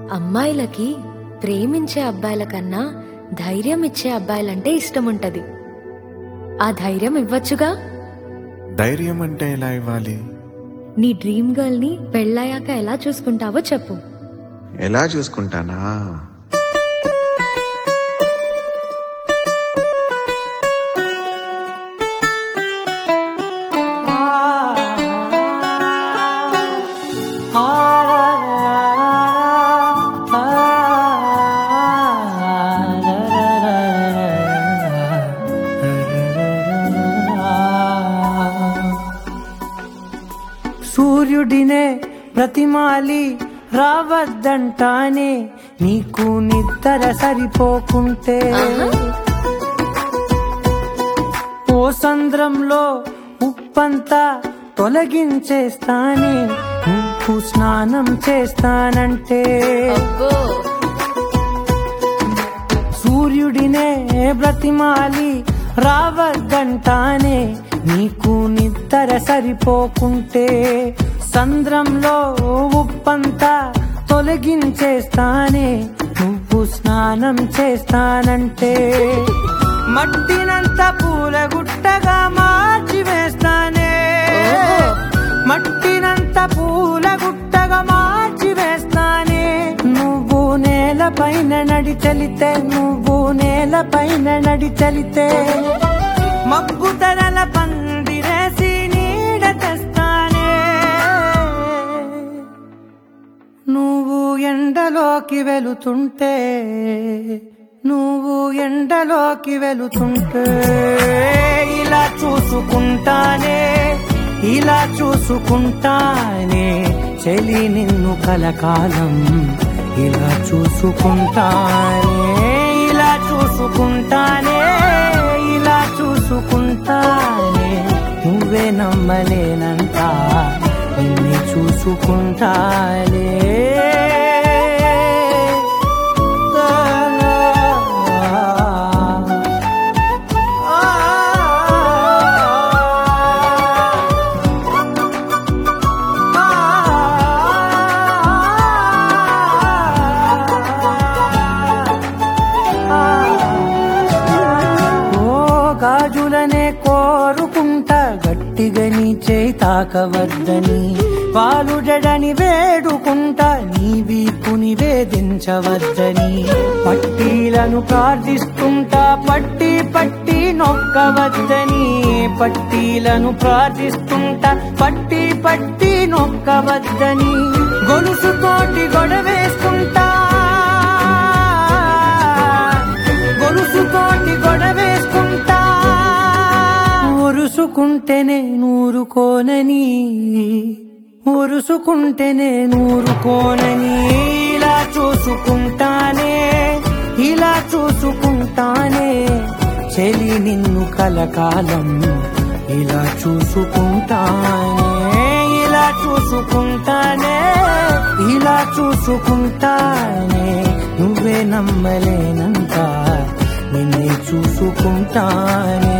అమ్మాయిలకి ప్రేమించే అబ్బాయిల కన్నా ధైర్యం ఇచ్చే అబ్బాయిలంటే ఇష్టం ఉంటది ఆ ధైర్యం ఇవ్వచ్చుగా ధైర్యం అంటే ఎలా ఇవ్వాలి నీ డ్రీమ్ గర్ల్ ని పెళ్ళయ్యాక ఎలా చూసుకుంటావో చెప్పు ఎలా చూసుకుంటానా సూర్యుడినే ప్రతిమాలి రావద్దంటానే నీకు నిద్ర సరిపోకుంటే ఓ సంద్రంలో ఉప్పంతా తొలగించేస్తానే నువ్వు స్నానం చేస్తానంటే సూర్యుడినే బ్రతిమాలి రావద్దంటానే నీకు నిద్ర సరిపోకుంటే సంద్రంలో ఉప్పంతా తొలగించేస్తానే నువ్వు స్నానం చేస్తానంటే మట్టినంత పూలగుట్టగా మార్చి వేస్తానే మట్టినంత పూలగుట్టగా మార్చి వేస్తానే నువ్వు నేలపైన నడి చలితే నువ్వు నేలపైన నడి చలితే మబ్బు తరల పందిరేసి నీడ తెస్తానే నువ్వు ఎండలోకి వెళుతుంటే నువ్వు ఎండలోకి వెళుతుంటే ఇలా చూసుకుంటానే ఇలా చూసుకుంటానే చెలి నిన్ను కలకాలం ఇలా చూసుకుంటానే ఇలా చూసుకుంటానే ఇలా చూసుకుంటానే నువ్వే నమ్మలేనంత నిన్ను చూసుకుంటానే ఓ గాజులనే కోరుకుంటా గట్టిగా నీ చేయి తాకవద్దని పాలుడని వేడుకుంటా నీ వీపుని వేధించవద్దని పట్టీలను ప్రార్థిస్తుంటా పట్టి పట్టి నొక్కవద్దని పట్టీలను ప్రార్థిస్తుంటా పట్టి పట్టి నొక్కవద్దని గొలుసుతోటి గొడవేసుకుంటా గొలుసుతోటి గొడవేసుకుంటా ఒరుసుకుంటేనే నూరుకోనని ఒరుసుకుంటేనే నూరుకోనని ఇలా చూసుకుంటానే ఇలా చూసుకుంటానే చెలి నిన్ను కలకాలం ఇలా చూసుకుంటానే ఇలా చూసుకుంటానే ఇలా చూసుకుంటానే నువ్వే నమ్మలేనంత నిన్నే చూసుకుంటానే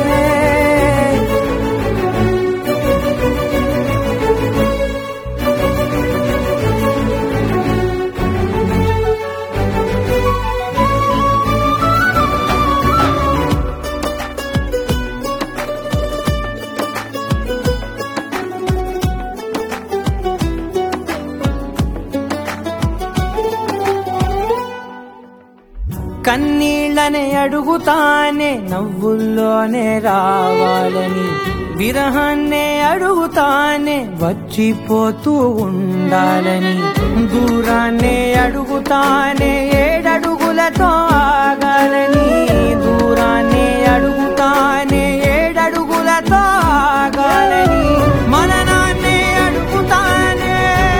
కన్నీళ్ళనే అడుగుతానే నవ్వుల్లోనే రావాలని విరహాన్నే అడుగుతానే వచ్చిపోతూ ఉండాలని దూరాన్నే అడుగుతానే ఏడడుగులతో ఆగాలని దూరాన్నే అడుగుతానే ఏడడుగులతో ఆగాలని మననాన్నే అడుగుతానే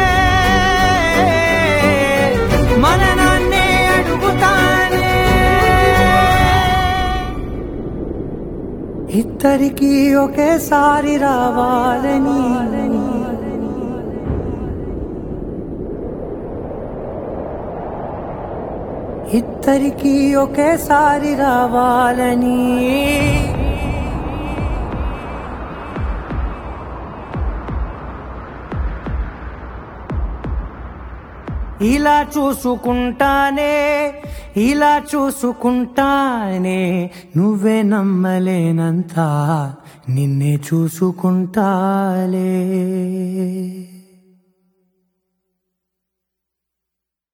మననాన్నే అడుగుతానే ఇద్దరికి ఒకేసారి రావాలని ఇద్దరికి ఒకేసారి రావాలని ఇలా చూసుకుంటానే ఇలా చూసుకుంటానే నువ్వే నమ్మలేనంత నిన్నే చూసుకుంటాలే